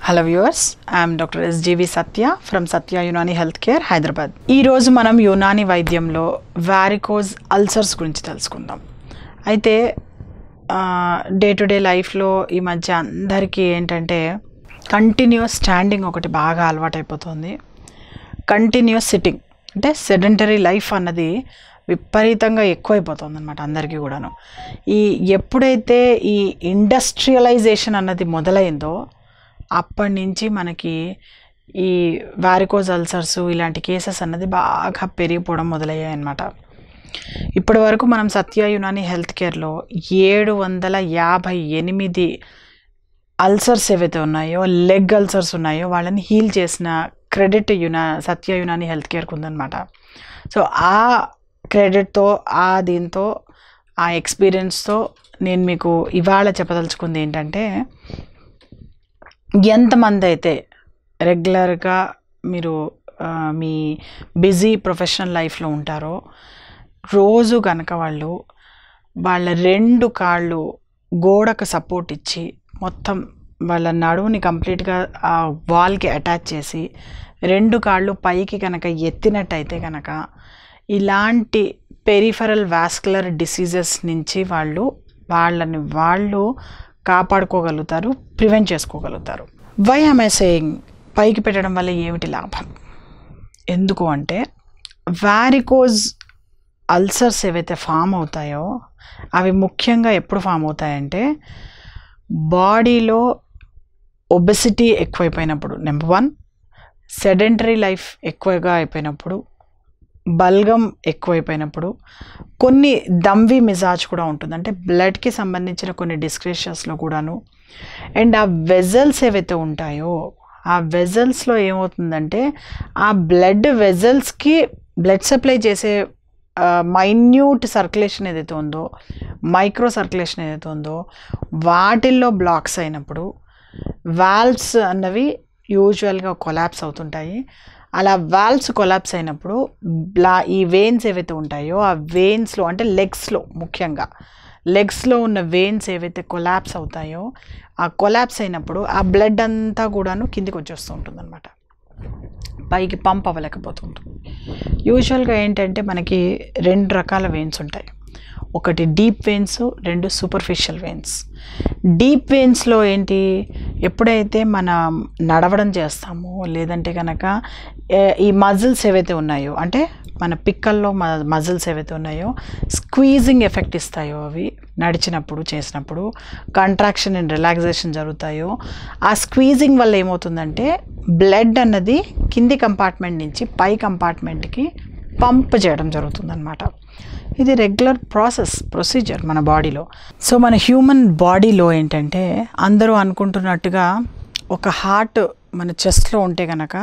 hello viewers I'm doctor S G V Satya from Satya Unani health care Hyderabad ఈరోజు మనం యునాని వైద్యంలో వారికోజ్ అల్సర్స్ గురించి తెలుసుకుందాం అయితే డే టు డే లైఫ్లో ఈ మధ్య అందరికీ ఏంటంటే కంటిన్యూస్ స్టాండింగ్ ఒకటి బాగా అలవాటైపోతుంది కంటిన్యూస్ సిట్టింగ్ అంటే సెడెంటరీ లైఫ్ అన్నది విపరీతంగా ఎక్కువైపోతుంది అనమాట అందరికీ కూడాను ఈ ఎప్పుడైతే ఈ ఇండస్ట్రియలైజేషన్ అన్నది మొదలైందో అప్పటి నుంచి మనకి ఈ వారికోజ్ అల్సర్స్ ఇలాంటి కేసెస్ అన్నది బాగా పెరిగిపోవడం మొదలయ్యాయి అనమాట ఇప్పటి వరకు మనం సత్య యునాని హెల్త్ కేర్లో ఏడు వందల యాభై ఎనిమిది అల్సర్స్ ఏవైతే ఉన్నాయో లెగ్ అల్సర్స్ ఉన్నాయో వాళ్ళని హీల్ చేసిన క్రెడిట్ యునా సత్య యునాని హెల్త్ కేర్కి ఉందన్నమాట సో ఆ క్రెడిట్తో ఆ దీంతో ఆ ఎక్స్పీరియన్స్తో నేను మీకు ఇవాళ చెప్పదలుచుకుంది ఏంటంటే ఎంతమంది అయితే రెగ్యులర్గా మీరు ఆ, మీ బిజీ ప్రొఫెషనల్ లైఫ్లో ఉంటారో రోజు కనుక వాళ్ళు వాళ్ళ రెండు కాళ్ళు గోడకు సపోర్ట్ ఇచ్చి మొత్తం వాళ్ళ నడువుని కంప్లీట్గా ఆ వాల్కి అటాచ్ చేసి రెండు కాళ్ళు పైకి కనుక ఎత్తినట్టయితే కనుక ఇలాంటి పెరిఫరల్ వాస్కులర్ డిసీజెస్ నుంచి వాళ్ళు వాళ్ళని వాళ్ళు కాపాడుకోగలుగుతారు ప్రివెంట్ చేసుకోగలుగుతారు వై ఐ సేయింగ్ పైకి పెట్టడం వల్ల ఏమిటి లాభం ఎందుకు అంటే వారికోజ్ అల్సర్స్ ఏవైతే ఫామ్ అవుతాయో అవి ముఖ్యంగా ఎప్పుడు ఫామ్ అవుతాయంటే బాడీలో ఒబెసిటీ ఎక్కువైపోయినప్పుడు నెంబర్ వన్ సెడెంటరీ లైఫ్ ఎక్కువగా అయిపోయినప్పుడు బల్గం ఎక్కువైపోయినప్పుడు కొన్ని దమ్వి మిజాజ్ కూడా ఉంటుంది అంటే బ్లడ్కి సంబంధించిన కొన్ని డిస్క్రిషన్స్లో కూడాను అండ్ ఆ వెజల్స్ ఏవైతే ఉంటాయో ఆ వెజల్స్లో ఏమవుతుందంటే ఆ బ్లడ్ వెజల్స్కి బ్లడ్ సప్లై చేసే మైన్యూట్ సర్క్యులేషన్ ఏదైతే ఉందో మైక్రో సర్క్యులేషన్ ఏదైతే ఉందో వాటిల్లో బ్లాక్స్ అయినప్పుడు వాల్వ్స్ అన్నవి యూజువల్గా కొలాప్స్ అవుతుంటాయి అలా వాల్వ్స్ కొలాప్స్ అయినప్పుడు బ్లా ఈ వెయిన్స్ ఏవైతే ఉంటాయో ఆ వెయిన్స్లో అంటే లెగ్స్లో ముఖ్యంగా లెగ్స్లో ఉన్న వెయిన్స్ ఏవైతే కొలాప్స్ అవుతాయో ఆ కొలాప్స్ అయినప్పుడు ఆ బ్లడ్ అంతా కూడాను కిందికి వచ్చేస్తూ ఉంటుందన్నమాట పైకి పంప్ అవ్వలేకపోతుంటుంది యూజువల్గా ఏంటంటే మనకి రెండు రకాల వెయిన్స్ ఉంటాయి ఒకటి డీప్ వెయిన్స్ రెండు సూపర్ఫిషియల్ వెయిన్స్ డీప్ వెయిన్స్లో ఏంటి ఎప్పుడైతే మనం నడవడం చేస్తామో లేదంటే కనుక ఏ- ఈ మజిల్స్ ఏవైతే ఉన్నాయో అంటే మన పిక్కల్లో మజిల్స్ ఏవైతే ఉన్నాయో స్క్వీజింగ్ ఎఫెక్ట్ ఇస్తాయో అవి నడిచినప్పుడు చేసినప్పుడు కంట్రాక్షన్ అండ్ రిలాక్సేషన్ జరుగుతాయో ఆ స్క్వీజింగ్ వల్ల ఏమవుతుందంటే బ్లడ్ అన్నది కింది కంపార్ట్మెంట్ నుంచి పై కంపార్ట్మెంట్కి పంప్ చేయడం జరుగుతుందన్నమాట ఇది రెగ్యులర్ ప్రాసెస్ ప్రొసీజర్ మన బాడీలో సో మన హ్యూమన్ బాడీలో ఏంటంటే అందరూ అనుకుంటున్నట్టుగా ఒక హార్ట్ మన చెస్ట్లో ఉంటే కనుక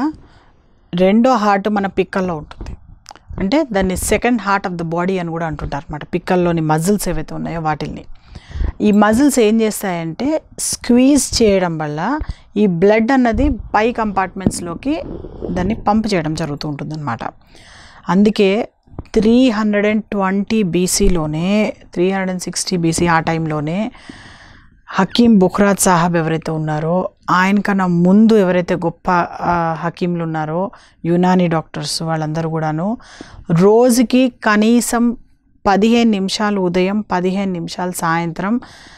రెండో హార్ట్ మన పిక్కల్లో ఉంటుంది అంటే దాన్ని second heart of the body అని కూడా అంటుంటారు అనమాట పిక్కల్లోని మజిల్స్ ఏవైతే ఉన్నాయో వాటిల్ని ఈ మజిల్స్ ఏం చేస్తాయంటే స్క్వీజ్ చేయడం వల్ల ఈ బ్లడ్ అన్నది పై కంపార్ట్మెంట్స్లోకి దాన్ని పంప్ చేయడం జరుగుతూ ఉంటుందన్నమాట అందుకే త్రీ హండ్రెడ్ అండ్ ట్వంటీ బీసీలోనే three hundred and sixty BC ఆ టైంలోనే హకీం బుఖ్రాజ్ సాహబ్ ఎవరైతే ఉన్నారో ఆయన కన్నా ముందు ఎవరైతే గొప్ప ఆ, హకీంలు ఉన్నారో యునానీ డాక్టర్స్ వాళ్ళందరూ కూడాను రోజుకి కనీసం పదిహేను నిమిషాలు ఉదయం పదిహేను నిమిషాలు సాయంత్రం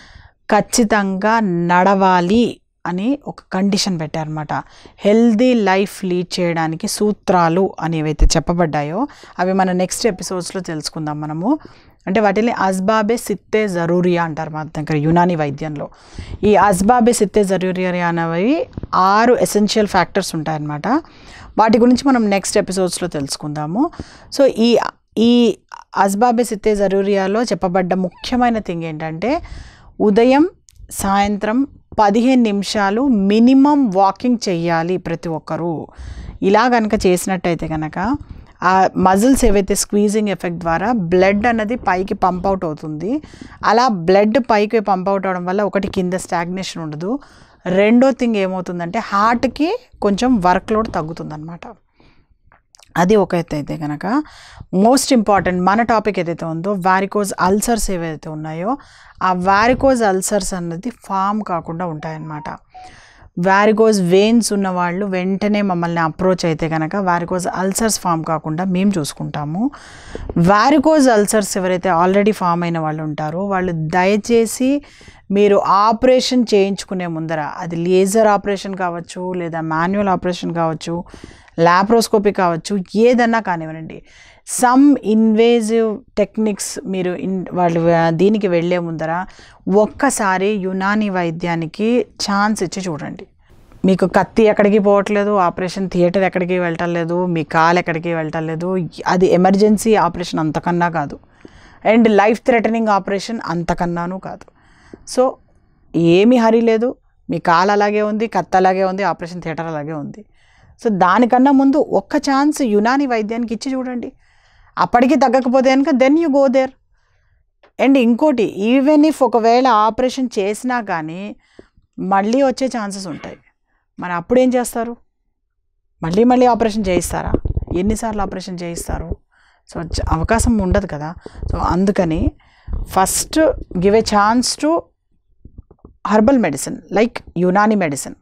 ఖచ్చితంగా నడవాలి అని ఒక కండిషన్ పెట్టారనమాట హెల్దీ లైఫ్ లీడ్ చేయడానికి సూత్రాలు అని ఏవైతే చెప్పబడ్డాయో అవి మన నెక్స్ట్ ఎపిసోడ్స్లో తెలుసుకుందాం మనము అంటే వాటిని అస్బాబే సిత్తే జరూరియా అంటారు మా దగ్గర యునాని వైద్యంలో ఈ అస్బాబే సిత్తే జరూరియా అనేవి ఆరు ఎసెన్షియల్ ఫ్యాక్టర్స్ ఉంటాయన్నమాట వాటి గురించి మనం నెక్స్ట్ ఎపిసోడ్స్లో తెలుసుకుందాము సో ఈ ఈ అస్బాబే సిత్తే జరూరియాలో చెప్పబడ్డ ముఖ్యమైన థింగ్ ఏంటంటే ఉదయం సాయంత్రం పదిహేను నిమిషాలు మినిమం వాకింగ్ చెయ్యాలి ప్రతి ఒక్కరూ ఇలా కనుక చేసినట్టయితే కనుక ఆ మజిల్స్ ఏవైతే స్క్వీజింగ్ ఎఫెక్ట్ ద్వారా బ్లడ్ అన్నది పైకి పంప్ అవుట్ అవుతుంది అలా బ్లడ్ పైకి పంప్ అవుట్ అవడం వల్ల ఒకటి కింద స్టాగ్నేషన్ ఉండదు రెండో థింగ్ ఏమవుతుందంటే హార్ట్కి కొంచెం వర్క్ లోడ్ తగ్గుతుందన్నమాట అది ఒక ఎత్తు అయితే కనుక మోస్ట్ ఇంపార్టెంట్ మన టాపిక్ ఏదైతే ఉందో వారికోజ్ అల్సర్స్ ఏవైతే ఉన్నాయో ఆ వారికోజ్ అల్సర్స్ అన్నది ఫామ్ కాకుండా ఉంటాయన్నమాట వ్యారికోజ్ వెయిన్స్ ఉన్న వాళ్ళు వెంటనే మమ్మల్ని అప్రోచ్ అయితే కనుక వ్యారికోజ్ అల్సర్స్ ఫామ్ కాకుండా మేము చూసుకుంటాము వ్యారికోజ్ అల్సర్స్ ఎవరైతే ఆల్రెడీ ఫామ్ అయిన వాళ్ళు ఉంటారో వాళ్ళు దయచేసి మీరు ఆపరేషన్ చేయించుకునే ముందర అది లేజర్ ఆపరేషన్ కావచ్చు లేదా మాన్యువల్ ఆపరేషన్ కావచ్చు లాప్రోస్కోపీ కావచ్చు ఏదన్నా కానివ్వండి సమ్ ఇన్వేజివ్ టెక్నిక్స్ మీరు ఇన్ వాళ్ళు ఆ, దీనికి వెళ్ళే ముందర ఒక్కసారి యునాని వైద్యానికి ఛాన్స్ ఇచ్చి చూడండి మీకు కత్తి ఎక్కడికి పోవట్లేదు ఆపరేషన్ థియేటర్ ఎక్కడికి వెళ్ళటం లేదు మీ కాలు ఎక్కడికి వెళ్ళటం లేదు అది ఎమర్జెన్సీ ఆపరేషన్ అంతకన్నా కాదు అండ్ లైఫ్ థ్రెటనింగ్ ఆపరేషన్ అంతకన్నాను కాదు సో ఏమీ హరి లేదు మీ కాలు అలాగే ఉంది కత్తి అలాగే ఉంది ఆపరేషన్ థియేటర్ అలాగే ఉంది సో దానికన్నా ముందు ఒక్క ఛాన్స్ యునాని వైద్యానికి ఇచ్చి చూడండి అప్పటికి తగ్గకపోతే కనుక then you go there and ఇంకోటి ఈవెన్ ఇఫ్ ఒకవేళ ఆపరేషన్ చేసినా కానీ మళ్ళీ వచ్చే ఛాన్సెస్ ఉంటాయి మరి అప్పుడు ఏం చేస్తారు మళ్ళీ మళ్ళీ ఆపరేషన్ చేయిస్తారా ఎన్నిసార్లు ఆపరేషన్ చేయిస్తారు సో చ- అవకాశం ఉండదు కదా సో అందుకని first give a chance to herbal medicine like Unani medicine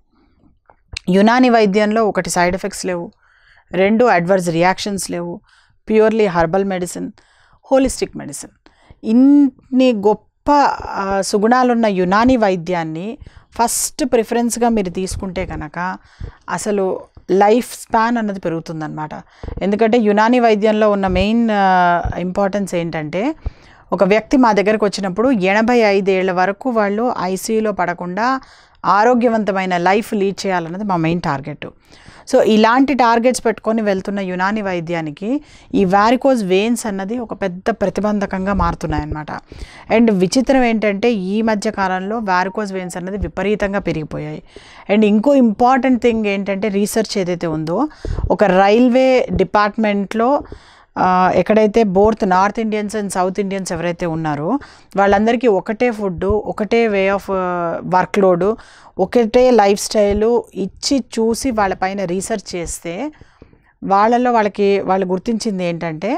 Unani వైద్యంలో ఒకటి సైడ్ ఎఫెక్ట్స్ లేవు రెండు అడ్వర్స్ రియాక్షన్స్ లేవు purely herbal medicine holistic medicine ఇన్ని గొప్ప ఆ, సుగుణాలున్న యునాని వైద్యాన్ని ఫస్ట్ ప్రిఫరెన్స్గా మీరు తీసుకుంటే కనుక అసలు లైఫ్ స్పాన్ అన్నది పెరుగుతుందన్నమాట ఎందుకంటే యునాని వైద్యంలో ఉన్న మెయిన్ ఇంపార్టెన్స్ ఏంటంటే ఒక వ్యక్తి మా దగ్గరకు వచ్చినప్పుడు ఎనభై ఐదేళ్ల వరకు వాళ్ళు ఐసీయూలో పడకుండా ఆరోగ్యవంతమైన లైఫ్ లీడ్ చేయాలన్నది మా మెయిన్ టార్గెట్ సో ఇలాంటి టార్గెట్స్ పెట్టుకొని వెళ్తున్న యునాని వైద్యానికి ఈ వారికోజ్ వెయిన్స్ అన్నది ఒక పెద్ద ప్రతిబంధకంగా మారుతున్నాయన్నమాట అండ్ విచిత్రం ఏంటంటే ఈ మధ్య కాలంలో వారికోజ్ వెయిన్స్ అన్నది విపరీతంగా పెరిగిపోయాయి అండ్ ఇంకో ఇంపార్టెంట్ థింగ్ ఏంటంటే రీసెర్చ్ ఏదైతే ఉందో ఒక రైల్వే డిపార్ట్మెంట్లో ఆ, ఎక్కడైతే both north Indians and south Indians ఎవరైతే ఉన్నారో వాళ్ళందరికీ ఒకటే ఫుడ్ ఒకటే వే ఆఫ్ వర్క్ లోడ్ ఒకటే లైఫ్ స్టైలు ఇచ్చి చూసి వాళ్ళపైన రీసెర్చ్ చేస్తే వాళ్ళలో వాళ్ళకి వాళ్ళు గుర్తించింది ఏంటంటే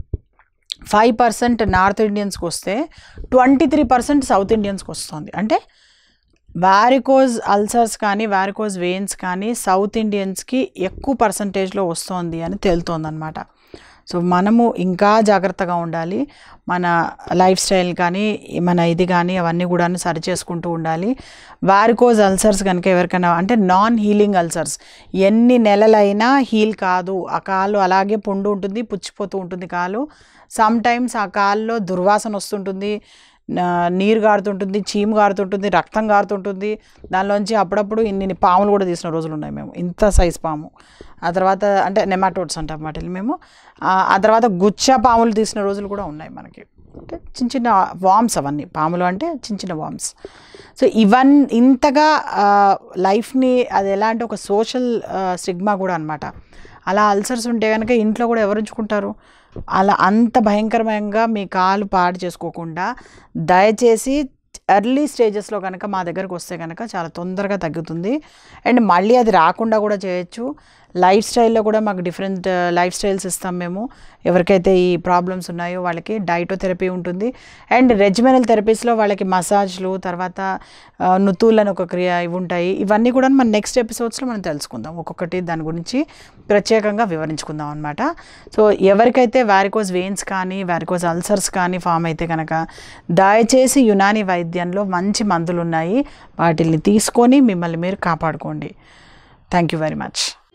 ఫైవ్ పర్సెంట్ నార్త్ ఇండియన్స్కి వస్తే ట్వంటీ త్రీ పర్సెంట్ సౌత్ ఇండియన్స్కి వస్తుంది అంటే వారికోజ్ అల్సర్స్ కానీ వారికోజ్ వెయిన్స్ కానీ సౌత్ ఇండియన్స్కి ఎక్కువ పర్సంటేజ్లో వస్తుంది అని తేలుతోందనమాట సో మనము ఇంకా జాగ్రత్తగా ఉండాలి మన లైఫ్ స్టైల్ కానీ మన ఇది కానీ అవన్నీ కూడా సరి చేసుకుంటూ ఉండాలి వారికోజ్ అల్సర్స్ కనుక ఎవరికైనా అంటే నాన్ హీలింగ్ అల్సర్స్ ఎన్ని నెలలైనా హీల్ కాదు ఆ కాలు అలాగే పుండు ఉంటుంది పుచ్చిపోతూ ఉంటుంది కాలు సమ్ టైమ్స్ ఆ కాల్లో దుర్వాసన వస్తుంటుంది నా- నీరు గారుతుంటుంది చీము గారుతుంటుంది రక్తం గారుతుంటుంది దానిలోంచి అప్పుడప్పుడు ఇన్ని పాములు కూడా తీసిన రోజులు ఉన్నాయి మేము ఇంత సైజ్ పాము ఆ తర్వాత అంటే నెమాటోడ్స్ అంటాం వాటిని మేము ఆ ఆ తర్వాత గుచ్చ పాములు తీసిన రోజులు కూడా ఉన్నాయి మనకి అంటే చిన్న చిన్న వామ్స్ అవన్నీ పాములు అంటే చిన్న చిన్న వామ్స్ సో ఇవన్ ఇంతగా లైఫ్ని అది ఎలా అంటే ఒక సోషల్ స్టిగ్మా కూడా అనమాట అలా అల్సర్స్ ఉంటే కనుక ఇంట్లో కూడా ఎవరు ఉంచుకుంటారు అలా అంత భయంకరంగా మీ కాలు పాడు చేసుకోకుండా దయచేసి ఎర్లీ స్టేజెస్లో కనుక మా దగ్గరకు వస్తే కనుక చాలా తొందరగా తగ్గుతుంది అండ్ మళ్ళీ అది రాకుండా కూడా చేయొచ్చు లైఫ్ స్టైల్లో కూడా మాకు డిఫరెంట్ లైఫ్ స్టైల్స్ ఇస్తాం మేము ఎవరికైతే ఈ ప్రాబ్లమ్స్ ఉన్నాయో వాళ్ళకి డైటోథెరపీ ఉంటుంది అండ్ రెజిమెనల్ థెరపీస్లో వాళ్ళకి మసాజ్లు తర్వాత ఆ, నుతులు ఒక క్రియ ఇవి ఉంటాయి ఇవన్నీ కూడా మన నెక్స్ట్ ఎపిసోడ్స్లో మనం తెలుసుకుందాం ఒక్కొక్కటి దాని గురించి ప్రత్యేకంగా వివరించుకుందాం అనమాట సో ఎవరికైతే వారికోజ్ వెయిన్స్ కానీ వారికోజ్ అల్సర్స్ కానీ ఫామ్ అయితే కనుక దయచేసి యునాని వైద్యంలో మంచి మందులు ఉన్నాయి వాటిని తీసుకొని మిమ్మల్ని మీరు కాపాడుకోండి థ్యాంక్ యూ వెరీ మచ్